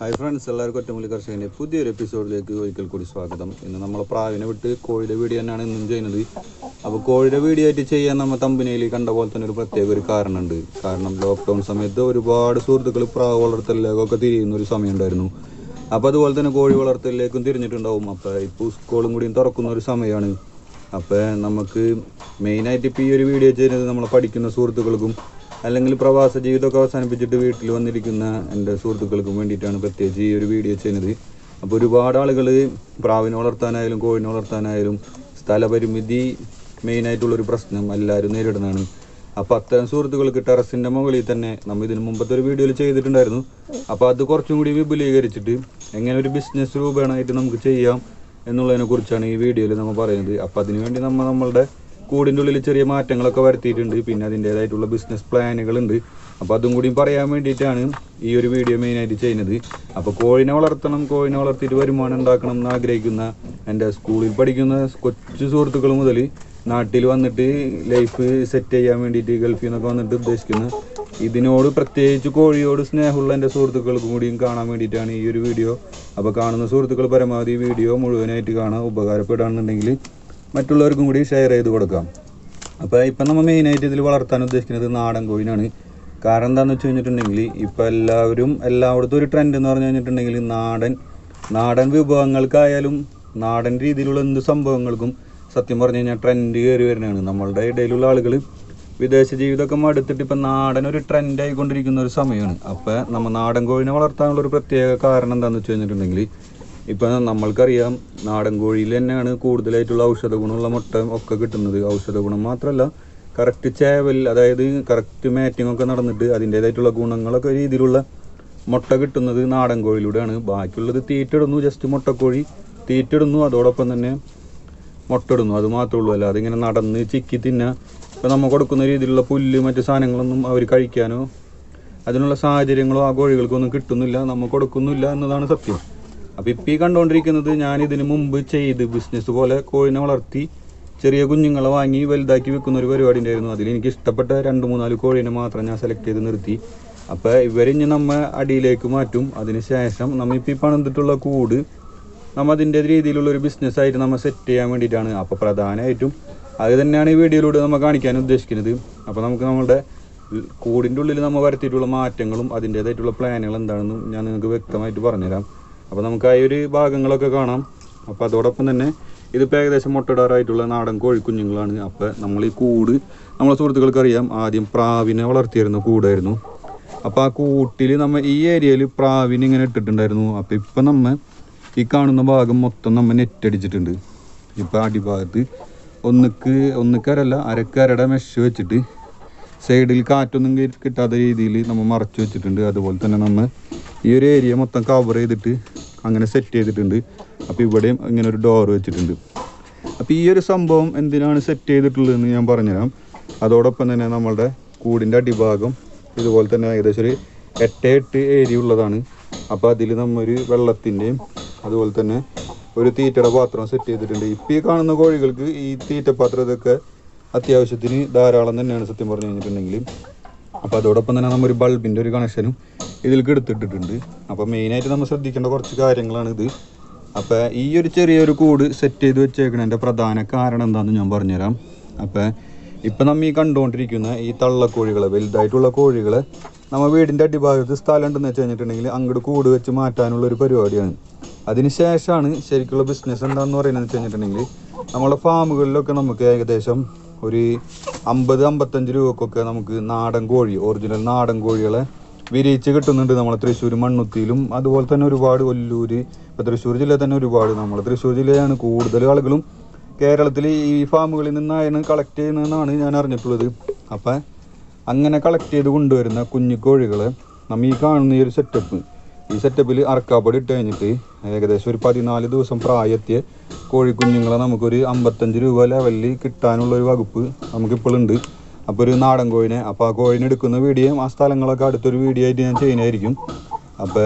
hi friends എല്ലാവർക്കും ഒറ്റമൂലി കർഷകൻ്റെ പുതിയൊരു എപ്പിസോഡിലേക്ക് ഒരിക്കൽ കൂടി സ്വാഗതം ഇന്ന് നമ്മൾ പ്രാവിനെ വിട്ട് കോഴിയുടെ വീഡിയോ തന്നെയാണ് ഇന്നും ചെയ്യുന്നത് അപ്പോൾ കോഴിയുടെ വീഡിയോ ആയിട്ട് ചെയ്യാൻ നമ്മൾ തമ്പനയിൽ കണ്ട പോലെ തന്നെ ഒരു പ്രത്യേക ഒരു കാരണമുണ്ട് കാരണം ലോക്ക്ഡൗൺ സമയത്ത് ഒരുപാട് സുഹൃത്തുക്കൾ പ്രാവ് വളർത്തലിലേക്കൊക്കെ തിരിയുന്ന ഒരു സമയം ഉണ്ടായിരുന്നു അപ്പോൾ അതുപോലെ തന്നെ കോഴി വളർത്തലിലേക്കും തിരിഞ്ഞിട്ടുണ്ടാവും അപ്പോൾ ഇപ്പോൾ സ്കൂളും കൂടിയും തുറക്കുന്ന ഒരു സമയമാണ് അപ്പോൾ നമുക്ക് മെയിനായിട്ട് ഇപ്പോൾ ഈ ഒരു വീഡിയോ ചെയ്യുന്നത് നമ്മൾ പഠിക്കുന്ന സുഹൃത്തുക്കൾക്കും അല്ലെങ്കിൽ പ്രവാസ ജീവിതമൊക്കെ അവസാനിപ്പിച്ചിട്ട് വീട്ടിൽ വന്നിരിക്കുന്ന എൻ്റെ സുഹൃത്തുക്കൾക്കും വേണ്ടിയിട്ടാണ് പ്രത്യേകിച്ച് ഈ ഒരു വീഡിയോ ചെയ്യുന്നത് അപ്പോൾ ഒരുപാട് ആളുകൾ പ്രാവിനെ വളർത്താനായാലും കോഴിനെ വളർത്താനായാലും സ്ഥലപരിമിതി മെയിനായിട്ടുള്ളൊരു പ്രശ്നം എല്ലാവരും നേരിടുന്നതാണ് അപ്പോൾ അത്തരം സുഹൃത്തുക്കൾക്ക് ടെറസിൻ്റെ മുകളിൽ തന്നെ നമ്മൾ ഇതിന് മുമ്പത്തെ ഒരു വീഡിയോയിൽ ചെയ്തിട്ടുണ്ടായിരുന്നു അപ്പോൾ അത് കുറച്ചും കൂടി വിപുലീകരിച്ചിട്ട് എങ്ങനെ ഒരു ബിസിനസ് രൂപേണമായിട്ട് നമുക്ക് ചെയ്യാം എന്നുള്ളതിനെ കുറിച്ചാണ് ഈ വീഡിയോയിൽ നമ്മൾ പറയുന്നത് അപ്പോൾ അതിനുവേണ്ടി നമ്മൾ നമ്മളുടെ കൂടിൻ്റെ ഉള്ളിൽ ചെറിയ മാറ്റങ്ങളൊക്കെ വരുത്തിയിട്ടുണ്ട് പിന്നെ അതിൻ്റേതായിട്ടുള്ള ബിസിനസ് പ്ലാനുകളുണ്ട് അപ്പോൾ അതും കൂടി പറയാൻ വേണ്ടിയിട്ടാണ് ഈ ഒരു വീഡിയോ മെയിനായിട്ട് ചെയ്യുന്നത് അപ്പോൾ കോഴിനെ വളർത്തണം കോഴിനെ വളർത്തിയിട്ട് വരുമാനം ഉണ്ടാക്കണം എന്ന് ആഗ്രഹിക്കുന്ന എൻ്റെ സ്കൂളിൽ പഠിക്കുന്ന കൊച്ചു സുഹൃത്തുക്കൾ മുതൽ നാട്ടിൽ വന്നിട്ട് ലൈഫ് സെറ്റ് ചെയ്യാൻ വേണ്ടിയിട്ട് ഗൾഫിൽ നിന്നൊക്കെ വന്നിട്ട് ഉദ്ദേശിക്കുന്ന ഇതിനോട് പ്രത്യേകിച്ച് കോഴിയോട് സ്നേഹമുള്ള എൻ്റെ സുഹൃത്തുക്കൾക്കും കൂടിയും കാണാൻ വേണ്ടിയിട്ടാണ് ഈ ഒരു വീഡിയോ അപ്പോൾ കാണുന്ന സുഹൃത്തുക്കൾ പരമാവധി ഈ വീഡിയോ മുഴുവനായിട്ട് കാണാൻ ഉപകാരപ്പെടുകയാണെന്നുണ്ടെങ്കിൽ മറ്റുള്ളവർക്കും കൂടി ഷെയർ ചെയ്ത് കൊടുക്കാം അപ്പോൾ ഇപ്പം നമ്മൾ മെയിനായിട്ട് ഇതിൽ വളർത്താൻ ഉദ്ദേശിക്കുന്നത് നാടൻ കോഴിനാണ് കാരണം എന്താണെന്ന് വെച്ച് കഴിഞ്ഞിട്ടുണ്ടെങ്കിൽ ഇപ്പം എല്ലാവരും എല്ലായിടത്തും ഒരു ട്രെൻഡ് എന്ന് പറഞ്ഞു കഴിഞ്ഞിട്ടുണ്ടെങ്കിൽ നാടൻ നാടൻ വിഭവങ്ങൾക്കായാലും നാടൻ രീതിയിലുള്ള എന്ത് സംഭവങ്ങൾക്കും സത്യം പറഞ്ഞു കഴിഞ്ഞാൽ ട്രെൻഡ് കയറി വരുന്നതാണ് നമ്മളുടെ ഇടയിലുള്ള ആളുകൾ വിദേശ ജീവിതമൊക്കെ മടുത്തിട്ട് ഇപ്പം നാടൻ ഒരു ട്രെൻഡ് ആയിക്കൊണ്ടിരിക്കുന്ന ഒരു സമയമാണ് അപ്പോൾ നമ്മൾ നാടൻ കോഴിനെ വളർത്താനുള്ള ഒരു പ്രത്യേക കാരണം എന്താണെന്ന് വെച്ച് കഴിഞ്ഞിട്ടുണ്ടെങ്കിൽ ഇപ്പം നമ്മൾക്കറിയാം നാടൻ കോഴിയിൽ തന്നെയാണ് കൂടുതലായിട്ടുള്ള ഔഷധ ഗുണമുള്ള മുട്ട ഒക്കെ കിട്ടുന്നത് ഔഷധ ഗുണം മാത്രമല്ല കറക്റ്റ് ചേവൽ അതായത് കറക്റ്റ് മാറ്റിംഗ് ഒക്കെ നടന്നിട്ട് അതിൻ്റേതായിട്ടുള്ള ഗുണങ്ങളൊക്കെ രീതിയിലുള്ള മുട്ട കിട്ടുന്നത് നാടൻ കോഴിയിലൂടെയാണ് ബാക്കിയുള്ളത് തീറ്റിടുന്നു ജസ്റ്റ് മുട്ടക്കോഴി തീറ്റിടുന്നു അതോടൊപ്പം തന്നെ മുട്ടയിടുന്നു അത് മാത്രമേ ഉള്ളൂ അല്ലാതെ ഇങ്ങനെ നടന്ന് ചിക്കി തിന്ന ഇപ്പം നമ്മൾ കൊടുക്കുന്ന രീതിയിലുള്ള പുല്ല് മറ്റു സാധനങ്ങളൊന്നും അവർ കഴിക്കാനോ അതിനുള്ള സാഹചര്യങ്ങളോ ആ കോഴികൾക്കൊന്നും കിട്ടുന്നില്ല നമ്മൾ കൊടുക്കുന്നില്ല എന്നതാണ് സത്യം അപ്പോൾ ഇപ്പം ഈ കണ്ടുകൊണ്ടിരിക്കുന്നത് ഞാൻ ഇതിന് മുമ്പ് ചെയ്ത് ബിസിനസ് പോലെ കോഴിനെ വളർത്തി ചെറിയ കുഞ്ഞുങ്ങളെ വാങ്ങി വലുതാക്കി വെക്കുന്ന ഒരു പരിപാടി ഉണ്ടായിരുന്നു അതിൽ എനിക്ക് ഇഷ്ടപ്പെട്ട രണ്ട് മൂന്നാല് കോഴീനെ മാത്രം ഞാൻ സെലക്ട് ചെയ്ത് നിർത്തി അപ്പോൾ ഇവരിഞ്ഞ് നമ്മ അടിയിലേക്ക് മാറ്റും അതിന് ശേഷം നമ്മ ഇപ്പം ഈ പണിതിട്ടുള്ള കൂട് നമ്മൾ അതിൻ്റെ രീതിയിലുള്ള ഒരു ബിസിനസ് ആയിട്ട് നമ്മൾ സെറ്റ് ചെയ്യാൻ വേണ്ടിയിട്ടാണ് അപ്പോൾ പ്രധാനമായിട്ടും അത് തന്നെയാണ് ഈ വീഡിയോയിലൂടെ നമ്മൾ കാണിക്കാൻ ഉദ്ദേശിക്കുന്നത് അപ്പോൾ നമുക്ക് നമ്മളുടെ കൂടിൻ്റെ ഉള്ളിൽ നമ്മൾ വരുത്തിയിട്ടുള്ള മാറ്റങ്ങളും അതിൻ്റേതായിട്ടുള്ള പ്ലാനുകൾ എന്താണെന്നും ഞാൻ നിങ്ങൾക്ക് വ്യക്തമായിട്ട് പറഞ്ഞുതരാം അപ്പോൾ നമുക്ക് ആ ഒരു ഭാഗങ്ങളൊക്കെ കാണാം അപ്പോൾ അതോടൊപ്പം തന്നെ ഇതിപ്പോൾ ഏകദേശം മുട്ടയിടാറായിട്ടുള്ള നാടൻ കോഴിക്കുഞ്ഞുങ്ങളാണ് അപ്പോൾ നമ്മൾ ഈ കൂട് നമ്മളെ സുഹൃത്തുക്കൾക്ക് അറിയാം ആദ്യം പ്രാവിനെ വളർത്തിയിരുന്ന കൂടായിരുന്നു അപ്പോൾ ആ കൂട്ടിൽ നമ്മൾ ഈ ഏരിയയിൽ പ്രാവിനെ ഇങ്ങനെ ഇട്ടിട്ടുണ്ടായിരുന്നു അപ്പോൾ ഇപ്പം നമ്മൾ ഈ കാണുന്ന ഭാഗം മൊത്തം നമ്മൾ നെറ്റ് അടിച്ചിട്ടുണ്ട് ഇപ്പോൾ അടിഭാഗത്ത് ഒന്നിക്ക് ഒന്നിക്കരല്ല അരക്കരയുടെ മെഷ് വെച്ചിട്ട് സൈഡിൽ കാറ്റൊന്നും കേ- കിട്ടാത്ത രീതിയിൽ നമ്മൾ മറച്ചു വെച്ചിട്ടുണ്ട് അതുപോലെ തന്നെ നമ്മൾ ഈ ഒരു ഏരിയ മൊത്തം കവർ ചെയ്തിട്ട് അങ്ങനെ സെറ്റ് ചെയ്തിട്ടുണ്ട് അപ്പോൾ ഇവിടെയും ഇങ്ങനെ ഒരു ഡോർ വെച്ചിട്ടുണ്ട് അപ്പോൾ ഈ ഒരു സംഭവം എന്തിനാണ് സെറ്റ് ചെയ്തിട്ടുള്ളതെന്ന് ഞാൻ പറഞ്ഞുതരാം അതോടൊപ്പം തന്നെ നമ്മളുടെ കൂടിൻ്റെ അടിഭാഗം ഇതുപോലെ തന്നെ ഏകദേശം ഒരു എട്ട് എട്ട് ഏരിയ ഉള്ളതാണ് അപ്പോൾ അതിൽ നമ്മൊരു വെള്ളത്തിൻ്റെയും അതുപോലെ തന്നെ ഒരു തീറ്റയുടെ പാത്രം സെറ്റ് ചെയ്തിട്ടുണ്ട് ഇപ്പോൾ ഈ കാണുന്ന കോഴികൾക്ക് ഈ തീറ്റ പാത്രം ഇതൊക്കെ അത്യാവശ്യത്തിന് ധാരാളം തന്നെയാണ് സത്യം പറഞ്ഞു കഴിഞ്ഞിട്ടുണ്ടെങ്കിൽ അപ്പോൾ അതോടൊപ്പം തന്നെ നമ്മൾ ഒരു ബൾബിൻ്റെ ഒരു കണക്ഷനും ഇതിലേക്ക് എടുത്തിട്ടിട്ടുണ്ട് അപ്പോൾ മെയിനായിട്ട് നമ്മൾ ശ്രദ്ധിക്കേണ്ട കുറച്ച് കാര്യങ്ങളാണ് ഇത് അപ്പോൾ ഈ ഒരു ചെറിയൊരു കൂട് സെറ്റ് ചെയ്ത് വെച്ചേക്കണതിൻ്റെ പ്രധാന കാരണം എന്താണെന്ന് ഞാൻ പറഞ്ഞുതരാം അപ്പോൾ ഇപ്പം നമ്മൾ ഈ കണ്ടുകൊണ്ടിരിക്കുന്ന ഈ തള്ളക്കോഴികളെ വലുതായിട്ടുള്ള കോഴികളെ നമ്മൾ വീടിൻ്റെ അടിഭാഗത്ത് സ്ഥലം ഉണ്ടെന്ന് വെച്ച് കഴിഞ്ഞിട്ടുണ്ടെങ്കിൽ അങ്ങോട്ട് കൂട് വെച്ച് മാറ്റാനുള്ള ഒരു പരിപാടിയാണ് അതിന് ശേഷമാണ് ശരിക്കുള്ള ബിസിനസ് എന്താണെന്ന് പറയുന്നത് വെച്ച് കഴിഞ്ഞിട്ടുണ്ടെങ്കിൽ നമ്മളെ ഫാമുകളിലൊക്കെ നമുക്ക് ഏകദേശം ഒരു അമ്പത് അമ്പത്തഞ്ച് രൂപക്കൊക്കെ നമുക്ക് നാടൻ കോഴി ഒറിജിനൽ നാടൻ കോഴികളെ വിരിയിച്ച് കിട്ടുന്നുണ്ട് നമ്മളെ തൃശ്ശൂർ മണ്ണുത്തിയിലും അതുപോലെ തന്നെ ഒരുപാട് ഒല്ലൂര് ഇപ്പോൾ തൃശ്ശൂർ ജില്ലയിൽ തന്നെ ഒരുപാട് നമ്മൾ തൃശ്ശൂർ ജില്ലയാണ് കൂടുതൽ ആളുകളും കേരളത്തിൽ ഈ ഫാമുകളിൽ നിന്നാണ് കളക്ട് ചെയ്യുന്നതെന്നാണ് ഞാൻ അറിഞ്ഞിട്ടുള്ളത് അപ്പം അങ്ങനെ കളക്ട് ചെയ്ത് കൊണ്ടുവരുന്ന കുഞ്ഞു കോഴികളെ നമ്മൾ ഈ കാണുന്ന ഈ ഒരു സെറ്റപ്പ് ഈ സെറ്റപ്പിൽ അറക്കാപ്പൊടി ഇട്ട് കഴിഞ്ഞിട്ട് ഏകദേശം ഒരു പതിനാല് ദിവസം പ്രായത്തിയ കോഴിക്കുഞ്ഞുങ്ങളെ നമുക്കൊരു അമ്പത്തഞ്ച് രൂപ ലെവലിൽ കിട്ടാനുള്ള ഒരു വകുപ്പ് നമുക്കിപ്പോഴുണ്ട് അപ്പോൾ ഒരു നാടൻ കോഴിനെ അപ്പോൾ ആ കോഴിനെ എടുക്കുന്ന വീഡിയോ ആ സ്ഥലങ്ങളൊക്കെ അടുത്തൊരു വീഡിയോ ആയിട്ട് ഞാൻ ചെയ്യുന്നതായിരിക്കും അപ്പോൾ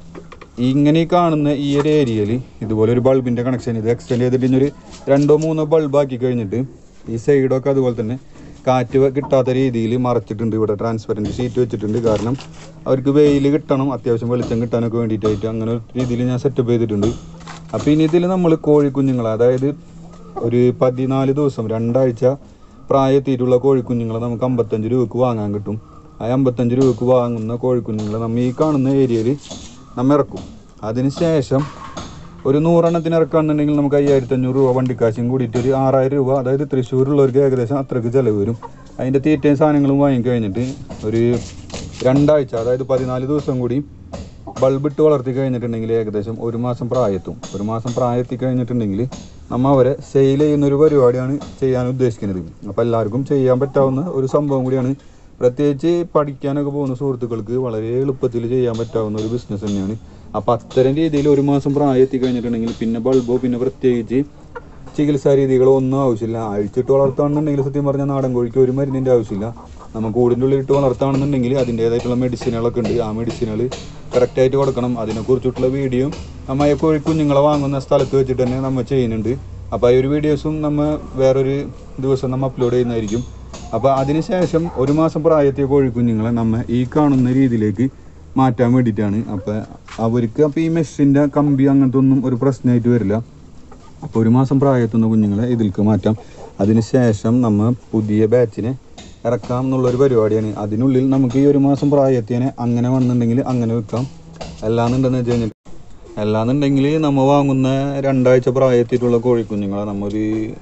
ഇങ്ങനെ ഈ കാണുന്ന ഈ ഒരു ഏരിയയിൽ ഇതുപോലെ ഒരു ബൾബിൻ്റെ കണക്ഷൻ ഇത് എക്സ്റ്റെൻഡ് ചെയ്തിട്ട് ഇനി ഒരു രണ്ടോ മൂന്നോ ബൾബ് ആക്കി കഴിഞ്ഞിട്ട് ഈ സൈഡൊക്കെ അതുപോലെ തന്നെ കാറ്റ് വ- കിട്ടാത്ത രീതിയിൽ മറച്ചിട്ടുണ്ട് ഇവിടെ ട്രാൻസ്പെറൻറ്റ് ഷീറ്റ് വെച്ചിട്ടുണ്ട് കാരണം അവർക്ക് വെയിൽ കിട്ടണം അത്യാവശ്യം വെളിച്ചം കിട്ടാനൊക്കെ വേണ്ടിയിട്ടായിട്ട് അങ്ങനെ ഒരു രീതിയിൽ ഞാൻ സെറ്റപ്പ് ചെയ്തിട്ടുണ്ട് അപ്പോൾ ഇനി ഇതിൽ നമ്മൾ കോഴിക്കുഞ്ഞുങ്ങൾ അതായത് ഒരു പതിനാല് ദിവസം രണ്ടാഴ്ച പ്രായത്തിയിട്ടുള്ള കോഴിക്കുഞ്ഞുങ്ങളെ നമുക്ക് അമ്പത്തഞ്ച് രൂപക്ക് വാങ്ങാൻ കിട്ടും ആ അമ്പത്തഞ്ച് രൂപക്ക് വാങ്ങുന്ന കോഴിക്കുഞ്ഞുങ്ങളെ നമ്മൾ ഈ കാണുന്ന ഏരിയയിൽ നമ്മൾ ഇറക്കും അതിന് ശേഷം ഒരു നൂറെണ്ണത്തിന് ഇറക്കുകയാണെന്നുണ്ടെങ്കിൽ നമുക്ക് അയ്യായിരത്തി അഞ്ഞൂറ് രൂപ വണ്ടിക്കാശും കൂടിയിട്ട് ഒരു ആറായിരം രൂപ അതായത് തൃശ്ശൂരുള്ളവർക്ക് ഏകദേശം അത്രയ്ക്ക് ചിലവ് വരും അതിൻ്റെ തീറ്റയും സാധനങ്ങളും വാങ്ങിക്കഴിഞ്ഞിട്ട് ഒരു രണ്ടാഴ്ച അതായത് പതിനാല് ദിവസം കൂടി ബൾബ് ഇട്ട് വളർത്തി കഴിഞ്ഞിട്ടുണ്ടെങ്കിൽ ഏകദേശം ഒരു മാസം പ്രായത്തും ഒരു മാസം പ്രായത്തി കഴിഞ്ഞിട്ടുണ്ടെങ്കിൽ നമ്മൾ അവരെ സെയിൽ ചെയ്യുന്ന ഒരു പരിപാടിയാണ് ചെയ്യാൻ ഉദ്ദേശിക്കുന്നത് അപ്പോൾ എല്ലാവർക്കും ചെയ്യാൻ പറ്റാവുന്ന ഒരു സംഭവം കൂടിയാണ് പ്രത്യേകിച്ച് പഠിക്കാനൊക്കെ പോകുന്ന സുഹൃത്തുക്കൾക്ക് വളരെ എളുപ്പത്തിൽ ചെയ്യാൻ പറ്റാവുന്ന ഒരു ബിസിനസ് തന്നെയാണ് അപ്പോൾ അത്തരം രീതിയിൽ ഒരു മാസം പ്രായം എത്തി കഴിഞ്ഞിട്ടുണ്ടെങ്കിൽ പിന്നെ ബൾബോ പിന്നെ പ്രത്യേകിച്ച് ചികിത്സാ രീതികളോ ഒന്നും ആവശ്യമില്ല അഴിച്ചിട്ട് വളർത്തുകയാണെന്നുണ്ടെങ്കിൽ സത്യം പറഞ്ഞാൽ നാടൻ കോഴിക്ക് ഒരു മരുന്നിൻ്റെ ആവശ്യമില്ല നമ്മൾ കൂടിൻ്റെ ഉള്ളിൽ ഇട്ട് വളർത്തുകയാണെന്നുണ്ടെങ്കിൽ അതിൻ്റേതായിട്ടുള്ള മെഡിസിനുകളൊക്കെ ഉണ്ട് ആ മെഡിസിനുകൾ കറക്റ്റായിട്ട് കൊടുക്കണം അതിനെക്കുറിച്ചിട്ടുള്ള വീഡിയോ നമ്മൾ ഈ കോഴി കുഞ്ഞുങ്ങളെ വാങ്ങുന്ന സ്ഥലത്ത് വെച്ചിട്ട് തന്നെ നമ്മൾ ചെയ്യുന്നുണ്ട് അപ്പോൾ ഈ ഒരു വീഡിയോസും നമ്മൾ വേറൊരു ദിവസം നമ്മൾ അപ്ലോഡ് ചെയ്യുന്നതായിരിക്കും അപ്പോൾ അതിനുശേഷം ഒരു മാസം പ്രായത്തിയ കോഴിക്കുഞ്ഞുങ്ങളെ നമ്മൾ ഈ കാണുന്ന രീതിയിലേക്ക് മാറ്റാൻ വേണ്ടിയിട്ടാണ് അപ്പോൾ അവർക്ക് അപ്പോൾ ഈ മെഷിൻ്റെ കമ്പി അങ്ങനത്തെ ഒന്നും ഒരു പ്രശ്നമായിട്ട് വരില്ല അപ്പോൾ ഒരു മാസം പ്രായത്തുന്ന കുഞ്ഞുങ്ങളെ ഇതിലേക്ക് മാറ്റാം അതിനുശേഷം നമ്മൾ പുതിയ ബാച്ചിനെ ഇറക്കാം എന്നുള്ളൊരു പരിപാടിയാണ് അതിനുള്ളിൽ നമുക്ക് ഈ ഒരു മാസം പ്രായത്തിനെ അങ്ങനെ വന്നിട്ടുണ്ടെങ്കിൽ അങ്ങനെ വെക്കാം അല്ലാന്നുണ്ടെന്ന് വെച്ച് കഴിഞ്ഞാൽ അല്ലാന്നുണ്ടെങ്കിൽ നമ്മൾ വാങ്ങുന്ന രണ്ടാഴ്ച പ്രായത്തിയിട്ടുള്ള കോഴിക്കുഞ്ഞുങ്ങളെ നമ്മൊരു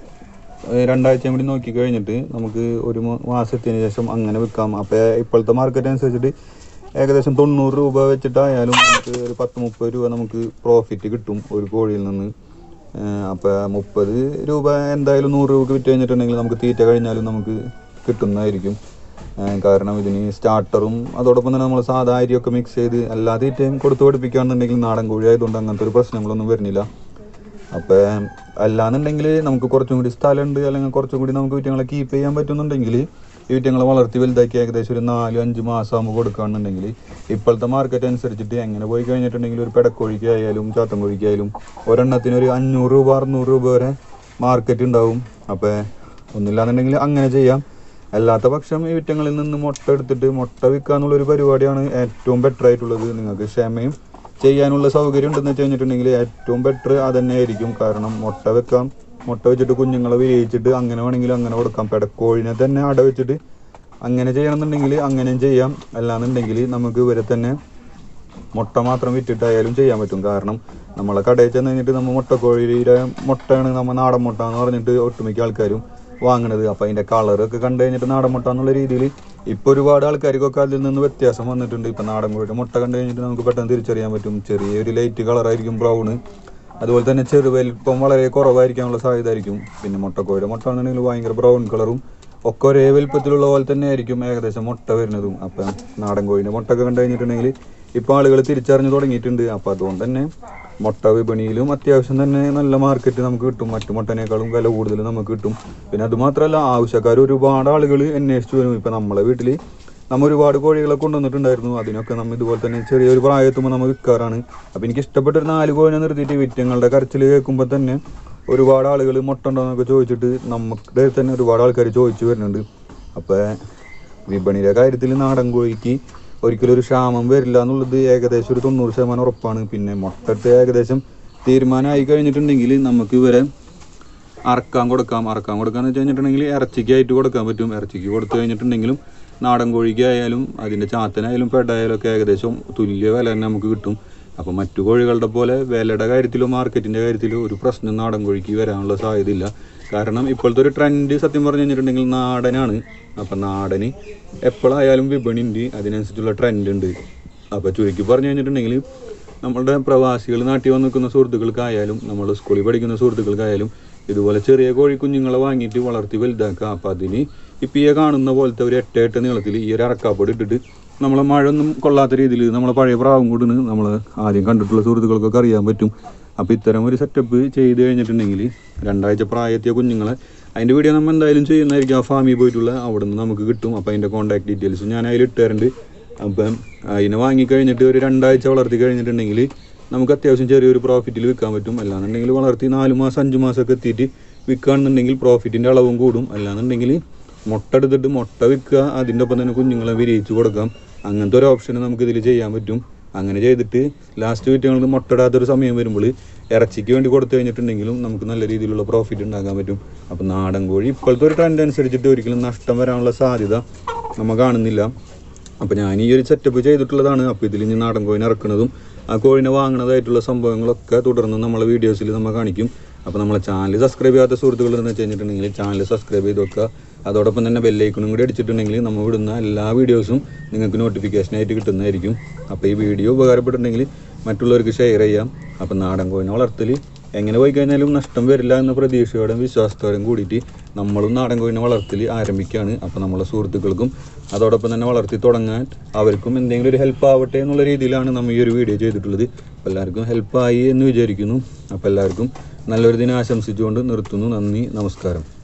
ഏഹ് രണ്ടാഴ്ചയും കൂടി നോക്കി കഴിഞ്ഞിട്ട് നമുക്ക് ഒരു മ- മാസത്തിന് ശേഷം അങ്ങനെ വിൽക്കാം അപ്പോൾ ഇപ്പോഴത്തെ മാർക്കറ്റ് അനുസരിച്ചിട്ട് ഏകദേശം തൊണ്ണൂറ് രൂപ വെച്ചിട്ടായാലും നമുക്ക് ഒരു പത്ത് മുപ്പത് രൂപ നമുക്ക് പ്രോഫിറ്റ് കിട്ടും ഒരു കോഴിയിൽ നിന്ന് അപ്പോൾ മുപ്പത് രൂപ എന്തായാലും നൂറ് രൂപക്ക് വിറ്റ് കഴിഞ്ഞിട്ടുണ്ടെങ്കിൽ നമുക്ക് തീറ്റ കഴിഞ്ഞാലും നമുക്ക് കിട്ടുന്നതായിരിക്കും ഏഹ് കാരണം ഇതിന് സ്റ്റാർട്ടറും അതോടൊപ്പം തന്നെ നമ്മൾ സാധാ അരിയൊക്കെ മിക്സ് ചെയ്ത് എല്ലാ തീറ്റയും കൊടുത്തു പഠിപ്പിക്കുകയാണെന്നുണ്ടെങ്കിൽ നാടൻ കോഴി ആയതുകൊണ്ട് അങ്ങനത്തെ ഒരു പ്രശ്നങ്ങളൊന്നും വരുന്നില്ല അപ്പോൾ അല്ലാന്നുണ്ടെങ്കിൽ നമുക്ക് കുറച്ചും കൂടി സ്ഥലമുണ്ട് അല്ലെങ്കിൽ കുറച്ചും കൂടി നമുക്ക് വിറ്റങ്ങളെ കീപ്പ് ചെയ്യാൻ പറ്റുന്നുണ്ടെങ്കിൽ ഈ വിറ്റങ്ങളെ വളർത്തി വലുതാക്കി ഏകദേശം ഒരു നാല് അഞ്ച് മാസം ആകുമ്പോൾ കൊടുക്കുകയാണെന്നുണ്ടെങ്കിൽ ഇപ്പോഴത്തെ മാർക്കറ്റ് അനുസരിച്ചിട്ട് എങ്ങനെ പോയി കഴിഞ്ഞിട്ടുണ്ടെങ്കിൽ ഒരു പെടക്കോഴിക്കായാലും ചാത്തൻ കോഴിക്കായാലും ഒരെണ്ണത്തിന് ഒരു അഞ്ഞൂറ് രൂപ അറുന്നൂറ് രൂപ വരെ മാർക്കറ്റ് ഉണ്ടാവും അപ്പോൾ ഒന്നുമില്ലാന്നുണ്ടെങ്കിൽ അങ്ങനെ ചെയ്യാം അല്ലാത്ത പക്ഷം ഈ വിറ്റങ്ങളിൽ നിന്ന് മുട്ട എടുത്തിട്ട് മുട്ട വിൽക്കുക എന്നുള്ള ഒരു പരിപാടിയാണ് ഏറ്റവും ബെറ്റർ ആയിട്ടുള്ളത് നിങ്ങൾക്ക് ക്ഷമയും ചെയ്യാനുള്ള സൗകര്യം ഉണ്ടെന്ന് വെച്ച് കഴിഞ്ഞിട്ടുണ്ടെങ്കിൽ ഏറ്റവും ബെറ്റർ അത് തന്നെയായിരിക്കും കാരണം മുട്ട വെക്കാം മുട്ട വെച്ചിട്ട് കുഞ്ഞുങ്ങളെ വിരിയിച്ചിട്ട് അങ്ങനെ വേണമെങ്കിൽ അങ്ങനെ കൊടുക്കാം പെടക്കോഴിനെ തന്നെ അട വെച്ചിട്ട് അങ്ങനെ ചെയ്യണമെന്നുണ്ടെങ്കിൽ അങ്ങനെയും ചെയ്യാം അല്ലാന്നുണ്ടെങ്കിൽ നമുക്ക് ഇവരെ തന്നെ മുട്ട മാത്രം വിറ്റിട്ടായാലും ചെയ്യാൻ പറ്റും കാരണം നമ്മളെ കടയിൽ ചെന്ന് കഴിഞ്ഞിട്ട് നമ്മൾ മുട്ടക്കോഴിയുടെ മുട്ടയാണ് നമ്മൾ നാടൻ മുട്ട എന്ന് പറഞ്ഞിട്ട് ഒട്ടുമിക്ക ആൾക്കാരും വാങ്ങണത് അപ്പോൾ അതിൻ്റെ കളറൊക്കെ കണ്ടു കഴിഞ്ഞിട്ട് നാടൻ മുട്ട എന്നുള്ള രീതിയിൽ ഇപ്പോൾ ഒരുപാട് ആൾക്കാർക്കൊക്കെ അതിൽ നിന്ന് വ്യത്യാസം വന്നിട്ടുണ്ട് ഇപ്പം നാടൻ കോഴിയുടെ മുട്ട കണ്ടു കഴിഞ്ഞിട്ട് നമുക്ക് പെട്ടെന്ന് തിരിച്ചറിയാൻ പറ്റും ചെറിയൊരു ലൈറ്റ് കളറായിരിക്കും ബ്രൗണ് അതുപോലെ തന്നെ ചെറു വലിപ്പം വളരെ കുറവായിരിക്കാനുള്ള സാധ്യത ആയിരിക്കും പിന്നെ മുട്ടക്കോഴിയുടെ മുട്ട ആണെന്നുണ്ടെങ്കിൽ ഭയങ്കര ബ്രൗൺ കളറും ഒക്കെ ഒരേ വലിപ്പത്തിലുള്ള പോലെ തന്നെ ആയിരിക്കും ഏകദേശം മുട്ട വരുന്നതും അപ്പം നാടൻ കോഴിൻ്റെ മുട്ടൊക്കെ കണ്ടു കഴിഞ്ഞിട്ടുണ്ടെങ്കിൽ ഇപ്പോൾ ആളുകൾ തിരിച്ചറിഞ്ഞു തുടങ്ങിയിട്ടുണ്ട് അപ്പോൾ അതുകൊണ്ട് തന്നെ മുട്ട വിപണിയിലും അത്യാവശ്യം തന്നെ നല്ല മാർക്കറ്റ് നമുക്ക് കിട്ടും മറ്റു മുട്ടനേക്കാളും വില കൂടുതൽ നമുക്ക് കിട്ടും പിന്നെ അത് മാത്രമല്ല ആവശ്യക്കാർ ഒരുപാട് ആളുകൾ അന്വേഷിച്ചു വരും ഇപ്പം നമ്മളെ വീട്ടിൽ നമ്മൾ ഒരുപാട് കോഴികളെ കൊണ്ടുവന്നിട്ടുണ്ടായിരുന്നു അതിനൊക്കെ നമ്മൾ ഇതുപോലെ തന്നെ ചെറിയൊരു പ്രായത്തുമ്പോൾ നമ്മൾ വിൽക്കാറാണ് അപ്പോൾ എനിക്ക് ഇഷ്ടപ്പെട്ട ഒരു നാല് കോഴിനെ നിർത്തിയിട്ട് വിറ്റങ്ങളുടെ കരച്ചിൽ കേൾക്കുമ്പോൾ തന്നെ ഒരുപാട് ആളുകൾ മുട്ട ഉണ്ടോയെന്നൊക്കെ ചോദിച്ചിട്ട് നമുക്ക് തന്നെ ഒരുപാട് ആൾക്കാർ ചോദിച്ചു വരുന്നുണ്ട് അപ്പോൾ വിപണിയുടെ കാര്യത്തിൽ നാടൻ കോഴിക്ക് ഒരിക്കലും ഒരു ക്ഷാമം വരില്ല എന്നുള്ളത് ഏകദേശം ഒരു തൊണ്ണൂറ് ശതമാനം ഉറപ്പാണ് പിന്നെ മുട്ടത്തെ ഏകദേശം തീരുമാനമായി കഴിഞ്ഞിട്ടുണ്ടെങ്കിൽ നമുക്ക് ഇവരെ അറക്കാൻ കൊടുക്കാം അറക്കാൻ കൊടുക്കാന്ന് വെച്ച് കഴിഞ്ഞിട്ടുണ്ടെങ്കിൽ ഇറച്ചിക്കായിട്ട് കൊടുക്കാൻ പറ്റും ഇറച്ചിക്ക് കൊടുത്തു കഴിഞ്ഞിട്ടുണ്ടെങ്കിലും നാടൻ കോഴിക്കായാലും അതിൻ്റെ ചാത്തനായാലും പെടായാലും ഒക്കെ ഏകദേശം തുല്യ വില തന്നെ നമുക്ക് കിട്ടും അപ്പോൾ മറ്റു കോഴികളുടെ പോലെ വിലയുടെ കാര്യത്തിലോ മാർക്കറ്റിൻ്റെ കാര്യത്തിലോ ഒരു പ്രശ്നം നാടൻ കോഴിക്ക് വരാനുള്ള സാധ്യതയില്ല കാരണം ഇപ്പോഴത്തെ ഒരു ട്രെൻഡ് സത്യം പറഞ്ഞു കഴിഞ്ഞിട്ടുണ്ടെങ്കിൽ നാടനാണ് അപ്പം നാടന് എപ്പോഴായാലും വിപണി ഉണ്ട് അതിനനുസരിച്ചുള്ള ട്രെൻഡ് ഉണ്ട് അപ്പോൾ ചുരുക്കി പറഞ്ഞു കഴിഞ്ഞിട്ടുണ്ടെങ്കിൽ നമ്മളുടെ പ്രവാസികൾ നാട്ടിൽ വന്ന് നിൽക്കുന്ന സുഹൃത്തുക്കൾക്കായാലും നമ്മൾ സ്കൂളിൽ പഠിക്കുന്ന സുഹൃത്തുക്കൾക്കായാലും ഇതുപോലെ ചെറിയ കോഴി കുഞ്ഞുങ്ങളെ വാങ്ങിയിട്ട് വളർത്തി വലുതാക്കുക അപ്പം അതിന് ഇപ്പം ഈ കാണുന്ന പോലത്തെ ഒരു എട്ട് എട്ട് നീളത്തിൽ ഈ ഒരു അറക്കാപ്പൊടി ഇട്ടിട്ട് നമ്മളെ മഴ ഒന്നും കൊള്ളാത്ത രീതിയിൽ നമ്മളെ പഴയ പ്രാവും കൂടിന് നമ്മൾ ആദ്യം കണ്ടിട്ടുള്ള സുഹൃത്തുക്കൾക്കൊക്കെ അറിയാൻ പറ്റും അപ്പോൾ ഇത്തരം ഒരു സെറ്റപ്പ് ചെയ്ത് കഴിഞ്ഞിട്ടുണ്ടെങ്കിൽ രണ്ടാഴ്ച പ്രായത്തിയ കുഞ്ഞുങ്ങളെ അതിൻ്റെ വീഡിയോ നമ്മൾ എന്തായാലും ചെയ്യുന്നതായിരിക്കും ആ ഫാമിൽ പോയിട്ടുള്ള അവിടെ നിന്ന് നമുക്ക് കിട്ടും അപ്പോൾ അതിൻ്റെ കോൺടാക്ട് ഡീറ്റെയിൽസ് ഞാൻ അതിൽ ഇട്ടുതരുന്നുണ്ട് അപ്പം അതിനെ വാങ്ങിക്കഴിഞ്ഞിട്ട് ഒരു രണ്ടാഴ്ച വളർത്തി കഴിഞ്ഞിട്ടുണ്ടെങ്കിൽ നമുക്ക് അത്യാവശ്യം ചെറിയൊരു പ്രോഫിറ്റിൽ വിൽക്കാൻ പറ്റും അല്ലാന്നുണ്ടെങ്കിൽ വളർത്തി നാല് മാസം അഞ്ച് മാസമൊക്കെ എത്തിയിട്ട് വിൽക്കുകയാണെന്നുണ്ടെങ്കിൽ പ്രോഫിറ്റിൻ്റെ അളവും കൂടും അല്ലാന്നുണ്ടെങ്കിൽ മുട്ട എടുത്തിട്ട് മുട്ട വിൽക്കുക അതിൻ്റെ ഒപ്പം തന്നെ കുഞ്ഞുങ്ങളെ വിരിയിച്ച് കൊടുക്കാം അങ്ങനത്തെ ഒരു ഓപ്ഷൻ നമുക്ക് ഇതിൽ ചെയ്യാൻ പറ്റും അങ്ങനെ ചെയ്തിട്ട് ലാസ്റ്റ് വീട്ടുകൾക്ക് മുട്ട ഇടാത്തൊരു സമയം വരുമ്പോൾ ഇറച്ചിക്ക് വേണ്ടി കൊടുത്തു കഴിഞ്ഞിട്ടുണ്ടെങ്കിലും നമുക്ക് നല്ല രീതിയിലുള്ള പ്രോഫിറ്റ് ഉണ്ടാക്കാൻ പറ്റും അപ്പം നാടൻ കോഴി ഇപ്പോഴത്തെ ഒരു ട്രെൻഡ് അനുസരിച്ചിട്ട് ഒരിക്കലും നഷ്ടം വരാനുള്ള സാധ്യത നമ്മൾ കാണുന്നില്ല അപ്പോൾ ഞാൻ ഈ ഒരു സെറ്റപ്പ് ചെയ്തിട്ടുള്ളതാണ് അപ്പോൾ ഇതിൽ ഇനി നാടൻ കോഴിനെ ഇറക്കുന്നതും ആ കോഴിനെ വാങ്ങണതായിട്ടുള്ള സംഭവങ്ങളൊക്കെ തുടർന്ന് നമ്മളെ വീഡിയോസിൽ നമ്മൾ കാണിക്കും അപ്പോൾ നമ്മളെ ചാനൽ സബ്സ്ക്രൈബ് ചെയ്യാത്ത സുഹൃത്തുക്കൾ എന്ന് വെച്ച് കഴിഞ്ഞിട്ടുണ്ടെങ്കിൽ ചാനൽ സബ്സ്ക്രൈബ് ചെയ്ത് വെക്കുക അതോടൊപ്പം തന്നെ ബെല്ലൈക്കണും കൂടി അടിച്ചിട്ടുണ്ടെങ്കിൽ നമ്മൾ വിടുന്ന എല്ലാ വീഡിയോസും നിങ്ങൾക്ക് നോട്ടിഫിക്കേഷനായിട്ട് കിട്ടുന്നതായിരിക്കും അപ്പോൾ ഈ വീഡിയോ ഉപകാരപ്പെട്ടിട്ടുണ്ടെങ്കിൽ മറ്റുള്ളവർക്ക് ഷെയർ ചെയ്യാം അപ്പോൾ നാടൻ കോഴിനെ വളർത്തൽ എങ്ങനെ പോയി കഴിഞ്ഞാലും നഷ്ടം വരില്ല എന്ന പ്രതീക്ഷയോടും വിശ്വാസത്തോടും കൂടിയിട്ട് നമ്മളും നാടൻ കോഴിനെ വളർത്തൽ ആരംഭിക്കുകയാണ് അപ്പോൾ നമ്മളെ സുഹൃത്തുക്കൾക്കും അതോടൊപ്പം തന്നെ വളർത്തി തുടങ്ങാൻ അവർക്കും എന്തെങ്കിലും ഒരു ഹെൽപ്പ് ആവട്ടെ എന്നുള്ള രീതിയിലാണ് നമ്മൾ ഈ ഒരു വീഡിയോ ചെയ്തിട്ടുള്ളത് അപ്പോൾ എല്ലാവർക്കും ഹെൽപ്പായി എന്ന് വിചാരിക്കുന്നു അപ്പോൾ എല്ലാവർക്കും നല്ലൊരു ദിനം ആശംസിച്ചുകൊണ്ട് നിർത്തുന്നു നന്ദി നമസ്കാരം